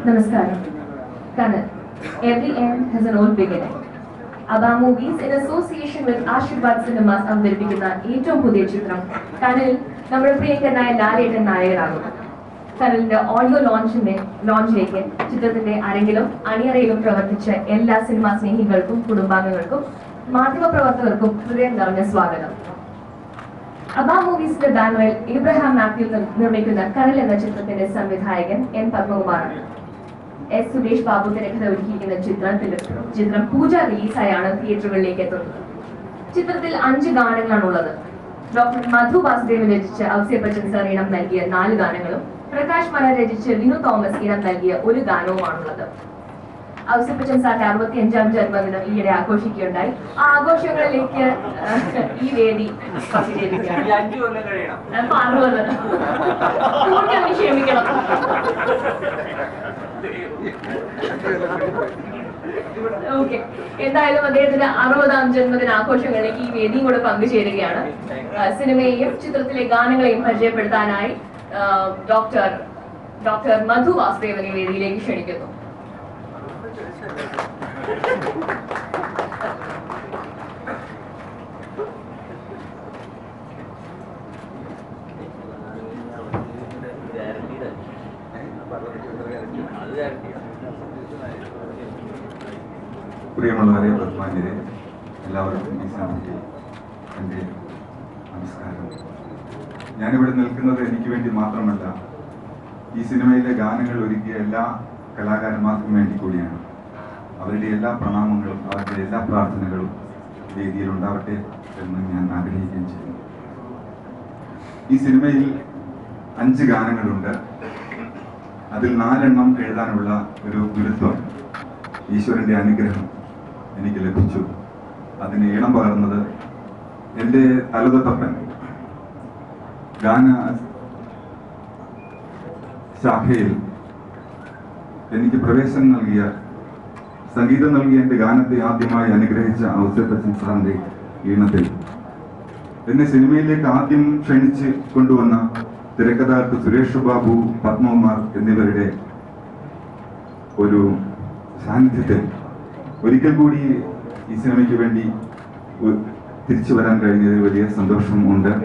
നമസ്കാരം Kanal every end has an old beginning Aba movies in association with Aashirvad cinemas അവതരിപ്പിക്കുന്ന ഏറ്റവും പുതിയ ചിത്രം കനലിൽ നമ്മുടെ പ്രിയങ്കരനായ ലാലേട്ടൻ നായകനാകും കനലിന്റെ ഓഡിയോ ലോഞ്ചിന്റെ ലോഞ്ചിലേക്ക് ചിത്രത്തിന്റെ അരങ്ങിലും അണിയറയിലും പ്രവർത്തിച്ച എല്ലാ സിനിമാ സ്നേഹികൾക്കും കുടുംബാംഗങ്ങൾക്കും മാധ്യമപ്രവർത്തകർക്കും ഹൃദയം നിറഞ്ഞ സ്വാഗതം അബ മൂവീസിന്റെ ബാനറിൽ ഇബ്രഹാം മാത്യു നിർ- നിർമ്മിക്കുന്ന കനൽ എന്ന ചിത്രത്തിന്റെ സംവിധായകൻ എൻ പത്മകുമാറാണ് എസ് സുരേഷ് ബാബു തിരക്കഥ ഒരുക്കിയിരിക്കുന്ന ചിത്രത്തിൽ ചിത്രം പൂജ റിലീസായാണ് തിയേറ്ററുകളിലേക്ക് എത്തുന്നത് ചിത്രത്തിൽ അഞ്ച് ഗാനങ്ങളാണുള്ളത് ഡോക്ടർ മധു വാസുദേവൻ രചിച്ച് ഔസേ ബച്ചൻ സർ ഇടം നൽകിയ നാല് ഗാനങ്ങളും പ്രകാശ് മന രചിച്ച് വിനു തോമസ് ഇടം നൽകിയ ഒരു ഗാനവുമാണുള്ളത് ഔസേ ബച്ചൻ സാറിന്റെ അറുപത്തി അഞ്ചാം ജന്മദിനം ഈയിടെ ആഘോഷിക്കുകയുണ്ടായി ആ ആഘോഷങ്ങളിലേക്ക് ഏഹ്, ഈ വേദി പങ്കുചേരുകയാണ് ഈ അഞ്ചു കൊല്ലം കഴിയണം അപ്പൊ അറുപത് കൂടുതൽ ക്ഷമിക്കണം ഓക്കെ എന്തായാലും അദ്ദേഹത്തിന്റെ അറുപതാം ജന്മദിന ആഘോഷങ്ങളിലേക്ക് ഈ വേദിയും കൂടെ പങ്കുചേരുകയാണ് ആ, സിനിമയെയും ചിത്രത്തിലെ ഗാനങ്ങളെയും പരിചയപ്പെടുത്താനായി ആ, ഡോക്ടർ ഡോക്ടർ മധു വാസുദേവനെ വേദിയിലേക്ക് ക്ഷണിക്കുന്നു അത് ഗ്യാരണ്ടിയാണ് പ്രിയമുള്ളവരെ ബഹുമാന്യരെ എല്ലാവർക്കും ഈ സന്ധ്യയിൽ എൻ്റെ നമസ്കാരം ഞാനിവിടെ നിൽക്കുന്നത് എനിക്ക് വേണ്ടി മാത്രമല്ല ഈ സിനിമയിലെ ഗാനങ്ങൾ ഒരുക്കിയ എല്ലാ കലാകാരന്മാർക്കും വേണ്ടി കൂടിയാണ് അവരുടെ എല്ലാ പ്രണാമങ്ങളും അവരുടെ എല്ലാ പ്രാർത്ഥനകളും വേദിയിൽ ഉണ്ടാവട്ടെ എന്ന് ഞാൻ ആഗ്രഹിക്കുകയും ചെയ്യുന്നു ഈ സിനിമയിൽ അഞ്ച് ഗാനങ്ങളുണ്ട് അതിൽ നാലെണ്ണം എഴുതാനുള്ള ഒരു ഗുരുത്വം ഈശ്വരന്റെ അനുഗ്രഹം എനിക്ക് ലഭിച്ചു അതിന് ഈണം പകർന്നത് എൻ്റെ തലതൊട്ടപ്പൻ ഗാന ശാഖയിൽ എനിക്ക് പ്രവേശനം നൽകിയ സംഗീതം നൽകിയ എൻ്റെ ഗാനത്തെ ആദ്യമായി അനുഗ്രഹിച്ച ഔസേപ്പച്ചൻ സാറിന്റെ ഈണത്തിൽ എന്നെ സിനിമയിലേക്ക് ആദ്യം ക്ഷണിച്ച് കൊണ്ടുവന്ന തിരക്കഥാകൃത്ത് സുരേഷ് ബാബു പത്മകുമാർ എന്നിവരുടെ ഒരു സാന്നിധ്യത്തിൽ ഒരിക്കൽ കൂടി ഈ സിനിമയ്ക്ക് വേണ്ടി ഒ- തിരിച്ചു വരാൻ കഴിഞ്ഞതിൽ വലിയ സന്തോഷം ഉണ്ട്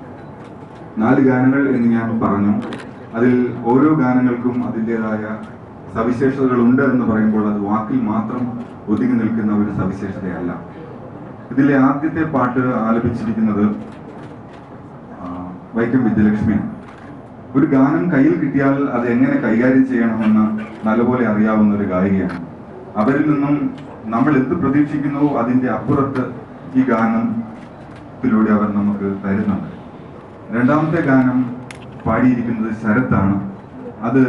നാല് ഗാനങ്ങൾ എന്ന് ഞാൻ പറഞ്ഞു അതിൽ ഓരോ ഗാനങ്ങൾക്കും അതിൻ്റെതായ സവിശേഷതകളുണ്ട് എന്ന് പറയുമ്പോൾ അത് വാക്കിൽ മാത്രം ഒതുങ്ങി നിൽക്കുന്ന ഒരു സവിശേഷതയല്ല ഇതിലെ ആദ്യത്തെ പാട്ട് ആലപിച്ചിരിക്കുന്നത് ആ, വൈക്കം വിദ്യലക്ഷ്മിയാണ് ഒരു ഗാനം കയ്യിൽ കിട്ടിയാൽ അത് എങ്ങനെ കൈകാര്യം ചെയ്യണമെന്ന് നല്ലപോലെ അറിയാവുന്ന ഒരു ഗായികയാണ് അവരിൽ നിന്നും നമ്മൾ എന്ത് പ്രതീക്ഷിക്കുന്നുവോ അതിന്റെ അപ്പുറത്ത് ഈ ഗാനത്തിലൂടെ അവർ നമുക്ക് തരുന്നുണ്ട് രണ്ടാമത്തെ ഗാനം പാടിയിരിക്കുന്നത് ശരത്താണ് അത്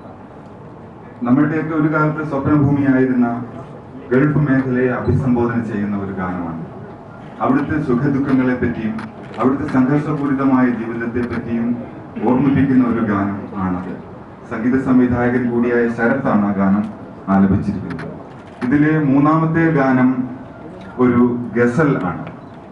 നമ്മളുടെയൊക്കെ ഒരു കാലത്ത് സ്വപ്നഭൂമിയായിരുന്ന ഗൾഫ് മേഖലയെ അഭിസംബോധന ചെയ്യുന്ന ഒരു ഗാനമാണ് അവിടുത്തെ സുഖദുഃഖങ്ങളെ പറ്റിയും അവിടുത്തെ സംഘർഷപൂരിതമായ ജീവിതത്തെ പറ്റിയും ഓർമ്മിപ്പിക്കുന്ന ഒരു ഗാനം ആണത് സംഗീത സംവിധായകൻ കൂടിയായ ശരത്താണ് ആ ഗാനം ആലപിച്ചിരിക്കുന്നത് ഇതിലെ മൂന്നാമത്തെ ഗാനം ഒരു ഗസൽ ആണ്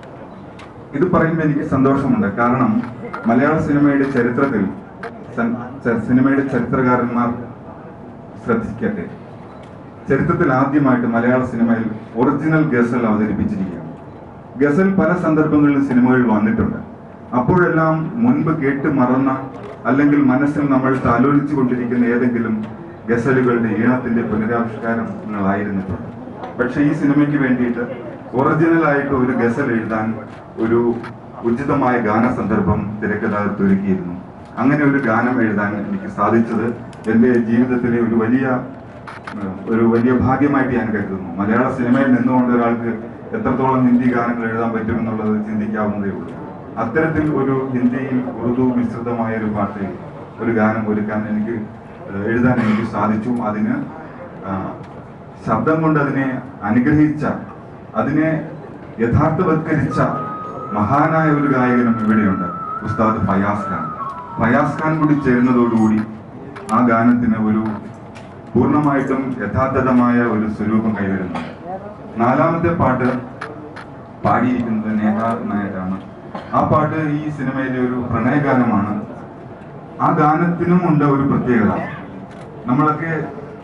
ഇത് പറയുമ്പോൾ എനിക്ക് സന്തോഷമുണ്ട് കാരണം മലയാള സിനിമയുടെ ചരിത്രത്തിൽ സൻ- ച- സിനിമയുടെ ചരിത്രകാരന്മാർ ശ്രദ്ധിക്കട്ടെ ചരിത്രത്തിൽ ആദ്യമായിട്ട് മലയാള സിനിമയിൽ ഒറിജിനൽ ഗസൽ അവതരിപ്പിച്ചിരിക്കുകയാണ് ഗസൽ പല സന്ദർഭങ്ങളിലും സിനിമകളിൽ വന്നിട്ടുണ്ട് അപ്പോഴെല്ലാം മുൻപ് കേട്ട് മറന്ന അല്ലെങ്കിൽ മനസ്സിൽ നമ്മൾ താലോലിച്ചു കൊണ്ടിരിക്കുന്ന ഏതെങ്കിലും ഗസലുകളുടെ ഈണത്തിന്റെ പുനരാവിഷ്കാരങ്ങളായിരുന്നിട്ടുണ്ട് പക്ഷെ ഈ സിനിമയ്ക്ക് വേണ്ടിയിട്ട് ഒറിജിനൽ ആയിട്ട് ഒരു ഗസൽ എഴുതാൻ ഒരു ഉചിതമായ ഗാന സന്ദർഭം തിരക്കഥാകൃത്ത് ഒരുക്കിയിരുന്നു അങ്ങനെ ഒരു ഗാനം എഴുതാൻ എനിക്ക് സാധിച്ചത് എൻ്റെ ജീവിതത്തിലെ ഒരു വലിയ ഏഹ്, ഒരു വലിയ ഭാഗ്യമായിട്ട് ഞാൻ കരുതുന്നു മലയാള സിനിമയിൽ നിന്നുകൊണ്ട് ഒരാൾക്ക് എത്രത്തോളം ഹിന്ദി ഗാനങ്ങൾ എഴുതാൻ പറ്റുമെന്നുള്ളത് ചിന്തിക്കാവുന്നതേ ഉള്ളൂ അത്തരത്തിൽ ഒരു ഹിന്ദിയിൽ ഉറുദു മിശ്രിതമായ ഒരു പാട്ട് ഒരു ഗാനം ഒരുക്കാൻ എനിക്ക് ഏഹ്, എഴുതാൻ എനിക്ക് സാധിച്ചു അതിന് ആ, ശബ്ദം കൊണ്ട് അതിനെ അനുഗ്രഹിച്ച അതിനെ യഥാർത്ഥവത്കരിച്ച മഹാനായ ഒരു ഗായകനും ഇവിടെയുണ്ട് ഉസ്താദ് ഫയാസ് ഖാൻ ഫയാസ് ഖാൻ കൂടി ചേരുന്നതോടുകൂടി ആ ഗാനത്തിന് ഒരു പൂർണ്ണമായിട്ടും യഥാർത്ഥമായ ഒരു സ്വരൂപം കൈവരുന്നു നാലാമത്തെ പാട്ട് പാടിയിരിക്കുന്നത് നേഹ നായരാണ് ആ പാട്ട് ഈ സിനിമയിലെ ഒരു പ്രണയഗാനമാണ് ആ ഗാനത്തിനും ഉണ്ട് ഒരു പ്രത്യേകത നമ്മളൊക്കെ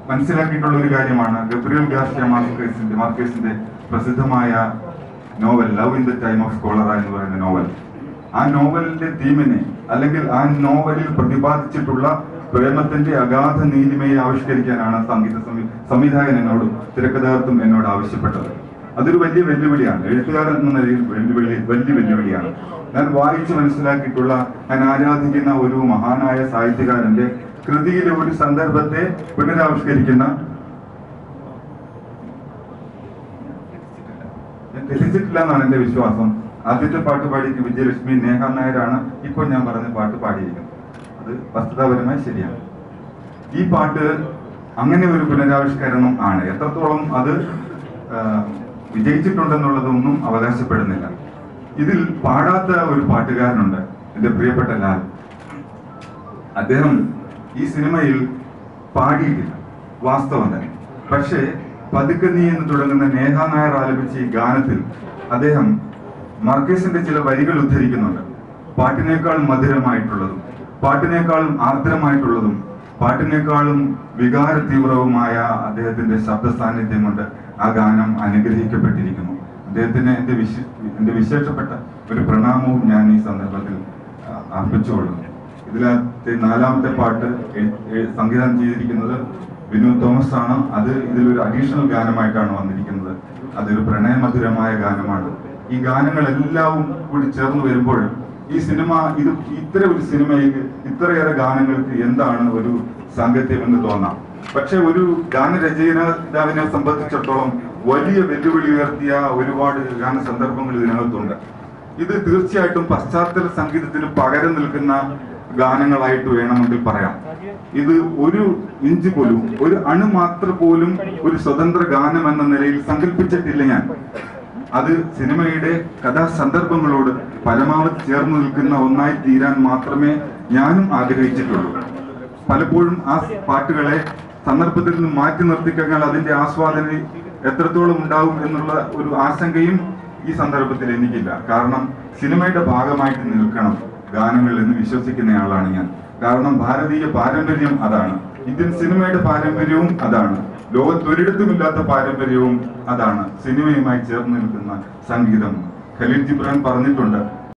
മനസ്സിലാക്കിയിട്ടുള്ള ഒരു കാര്യമാണ് ഗബ്രിയൽ ഗാർഷ്യ മാർക്കേസിന്റെ മാർക്കേസിന്റെ പ്രസിദ്ധമായ novel love in the time of cholera എന്ന് പറയുന്ന നോവൽ ആ നോവലിന്റെ തീമിനെ അല്ലെങ്കിൽ ആ നോവലിൽ പ്രതിപാദിച്ചിട്ടുള്ള പ്രേമത്തിന്റെ അഗാധ നീലിമയെ ആവിഷ്കരിക്കാനാണ് സംഗീത സംവി- സംവിധായകൻ എന്നോടും തിരക്കഥാകൃത്തും എന്നോട് ആവശ്യപ്പെട്ടത് അതൊരു വലിയ വെല്ലുവിളിയാണ് എഴുത്തുകാരൻ എന്ന നിലയിൽ വെല്ലുവിളി വലിയ വെല്ലുവിളിയാണ് ഞാൻ വായിച്ച് മനസ്സിലാക്കിയിട്ടുള്ള ഞാൻ ആരാധിക്കുന്ന ഒരു മഹാനായ സാഹിത്യകാരന്റെ കൃതിയിലെ ഒരു സന്ദർഭത്തെ പുനരാവിഷ്കരിക്കുന്ന ഞാൻ തെറ്റിച്ചിട്ടില്ല എന്നാണ് എന്റെ വിശ്വാസം ആദ്യത്തെ പാട്ട് പാടിയ വിജയലക്ഷ്മി നേഹ നായരാണ് ഇപ്പോൾ ഞാൻ പറഞ്ഞ പാട്ട് പാടിയിരിക്കുന്നത് അത് വസ്തുതാപരമായി ശരിയാണ് ഈ പാട്ട് അങ്ങനെ ഒരു പുനരാവിഷ്കരണം ആണ് എത്രത്തോളം അത് ആ, വിജയിച്ചിട്ടുണ്ടെന്നുള്ളതൊന്നും അവകാശപ്പെടുന്നില്ല ഇതിൽ പാടാത്ത ഒരു പാട്ടുകാരനുണ്ട് എന്റെ പ്രിയപ്പെട്ട ലാൽ അദ്ദേഹം ഈ സിനിമയിൽ പാടിയിട്ടില്ല വാസ്തവം തന്നെ പക്ഷേ പതുക്കെ നീ എന്ന് തുടങ്ങുന്ന നേഹ നായർ ആലപിച്ച ഈ ഗാനത്തിൽ അദ്ദേഹം മർക്കേസിന്റെ ചില വരികൾ ഉദ്ധരിക്കുന്നുണ്ട് പാട്ടിനേക്കാൾ മധുരമായിട്ടുള്ളതും പാട്ടിനേക്കാളും ആർദ്രമായിട്ടുള്ളതും പാട്ടിനേക്കാളും വികാര തീവ്രവുമായ അദ്ദേഹത്തിന്റെ ശബ്ദ സാന്നിധ്യം കൊണ്ട് ആ ഗാനം അനുഗ്രഹിക്കപ്പെട്ടിരിക്കുന്നു അദ്ദേഹത്തിന് എന്റെ വിശ എന്റെ വിശേഷപ്പെട്ട ഒരു പ്രണാമവും ഞാൻ ഈ സന്ദർഭത്തിൽ ആ, അർപ്പിച്ചുകൊള്ളുന്നു ഇതിലത്തെ നാലാമത്തെ പാട്ട് എ- എ- സംവിധാനം ചെയ്തിരിക്കുന്നത് വിനോദ് തോമസ് ആണ് അത് ഇതിലൊരു അഡീഷണൽ ഗാനമായിട്ടാണ് വന്നിരിക്കുന്നത് അതൊരു പ്രണയമധുരമായ ഗാനമാണ് ഈ ഗാനങ്ങളെല്ലാം കൂടി ചേർന്ന് വരുമ്പോൾ ഈ സിനിമ ഇത് ഇത്തരം ഒരു സിനിമയിൽ ഇത്രയേറെ ഗാനങ്ങൾക്ക് എന്താണ് ഒരു സാങ്കത്യം എന്ന് തോന്നാം പക്ഷെ ഒരു ഗാനരചയിതാവിനെ സംബന്ധിച്ചിടത്തോളം വലിയ വെല്ലുവിളി ഉയർത്തിയ ഒരുപാട് ഗാന സന്ദർഭങ്ങൾ ഇതിനകത്തുണ്ട് ഇത് തീർച്ചയായിട്ടും പശ്ചാത്തല സംഗീതത്തിന് പകരം നിൽക്കുന്ന ഗാനങ്ങളായിട്ട് വേണമെങ്കിൽ പറയാം ഇത് ഒരു ഇഞ്ച് പോലും ഒരു അണു മാത്രം പോലും ഒരു സ്വതന്ത്ര ഗാനം എന്ന നിലയിൽ സങ്കല്പിച്ചിട്ടില്ല ഞാൻ അത് സിനിമയുടെ കഥാസന്ദർഭങ്ങളോട് പരമാവധി ചേർന്ന് നിൽക്കുന്ന ഒന്നായി തീരാൻ മാത്രമേ ഞാനും ആഗ്രഹിച്ചിട്ടുള്ളൂ പലപ്പോഴും ആ പാട്ടുകളെ സന്ദർഭത്തിൽ നിന്ന് മാറ്റി നിർത്തിക്കഴിഞ്ഞാൽ അതിന്റെ ആസ്വാദന എത്രത്തോളം ഉണ്ടാവും എന്നുള്ള ഒരു ആശങ്കയും ഈ സന്ദർഭത്തിൽ എനിക്കില്ല കാരണം സിനിമയുടെ ഭാഗമായിട്ട് നിൽക്കണം ഗാനങ്ങൾ എന്ന് വിശ്വസിക്കുന്നയാളാണ് ഞാൻ കാരണം ഭാരതീയ പാരമ്പര്യം അതാണ് ഇന്ത്യൻ സിനിമയുടെ പാരമ്പര്യവും അതാണ് ലോകത്തൊരിടത്തുമില്ലാത്ത പാരമ്പര്യവും അതാണ് സിനിമയുമായി ചേർന്ന് നിൽക്കുന്ന സംഗീതം ഖലീൽ ജിബ്രാൻ പറഞ്ഞിട്ടുണ്ട്